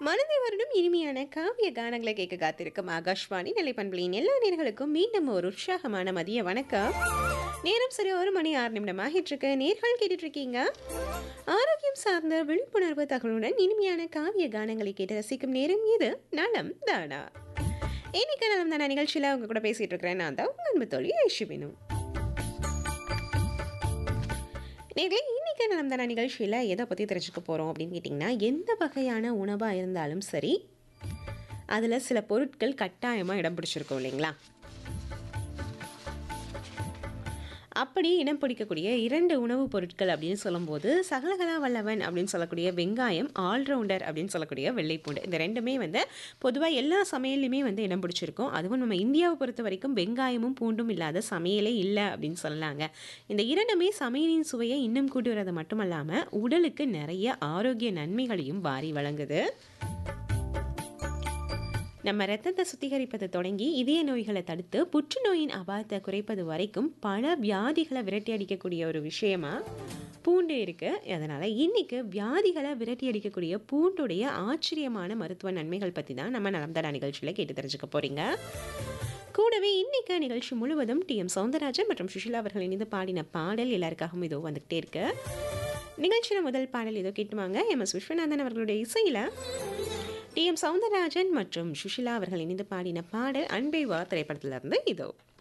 மனதை வருடம் இனிமையான காவிய கானங்களை கேட்க காத்திருக்கும் ஆகாஷ்வாணி நிலைப்பண்பலின் எல்லா நேர்களுக்கும் மீண்டும் ஒரு உற்சாகமான மதிய வணக்கம் நேரம் சரி ஒரு மணி ஆறு நிமிடம் ஆகிட்டு இருக்கு நேர்கள் கேட்டுட்டு இருக்கீங்க ஆரோக்கியம் சார்ந்த விழிப்புணர்வு தகவலுடன் இனிமையான காவிய கானங்களை கேட்டு ரசிக்கும் நேரம் இது நலம் தானா இன்னைக்கு நலம் தானா நிகழ்ச்சியில் உங்க கூட பேசிட்டு இருக்கிறேன் நான் தான் உங்க அன்பு தோழி ஐஷுவினு நேர்களே இன்னைக்கு நலம் தானா நிகழ்ச்சியில் எதை பற்றி தெரிஞ்சுக்க போகிறோம் அப்படின்னு கேட்டிங்கன்னா எந்த வகையான உணவாக இருந்தாலும் சரி அதில் சில பொருட்கள் கட்டாயமாக இடம் பிடிச்சிருக்கும் இல்லைங்களா அப்படி இனம் பிடிக்கக்கூடிய இரண்டு உணவுப் பொருட்கள் அப்படின்னு சொல்லும்போது சகலகலா வல்லவன் அப்படின்னு சொல்லக்கூடிய வெங்காயம் ஆல்ரவுண்டர் அப்படின்னு சொல்லக்கூடிய வெள்ளைப்பூண்டு இந்த ரெண்டுமே வந்து பொதுவாக எல்லா சமையல்லையுமே வந்து இடம் பிடிச்சிருக்கும் அதுவும் நம்ம இந்தியாவை பொறுத்த வரைக்கும் வெங்காயமும் பூண்டும் இல்லாத சமையலே இல்லை அப்படின்னு சொல்லலாங்க இந்த இரண்டுமே சமையலின் சுவையை இன்னும் கூட்டி வர்றது மட்டுமல்லாமல் உடலுக்கு நிறைய ஆரோக்கிய நன்மைகளையும் வாரி வழங்குது நம்ம ரத்தத்தை சுத்திகரிப்பது தொடங்கி இதய நோய்களை தடுத்து புற்றுநோயின் அபாயத்தை குறைப்பது வரைக்கும் பல வியாதிகளை விரட்டி அடிக்கக்கூடிய ஒரு விஷயமா பூண்டு இருக்கு அதனால இன்னைக்கு வியாதிகளை விரட்டி அடிக்கக்கூடிய பூண்டுடைய ஆச்சரியமான மருத்துவ நன்மைகள் பற்றி தான் நம்ம நலம்தடா நிகழ்ச்சியில் கேட்டு தெரிஞ்சுக்க போறீங்க கூடவே இன்னைக்கு நிகழ்ச்சி முழுவதும் டி எம் சவுந்தரராஜன் மற்றும் சுஷிலா அவர்கள் இணைந்து பாடின பாடல் எல்லாருக்காகவும் இதோ வந்துகிட்டே இருக்கு நிகழ்ச்சியில் முதல் பாடல் ஏதோ கேட்டுவாங்க எம் எஸ் விஸ்வநாதன் அவர்களுடைய இசையில் டி எம் சவுந்தரராஜன் மற்றும் சுஷிலா அவர்கள் இணைந்து பாடின பாடல் அன்பை வா திரைப்படத்திலிருந்து இதோ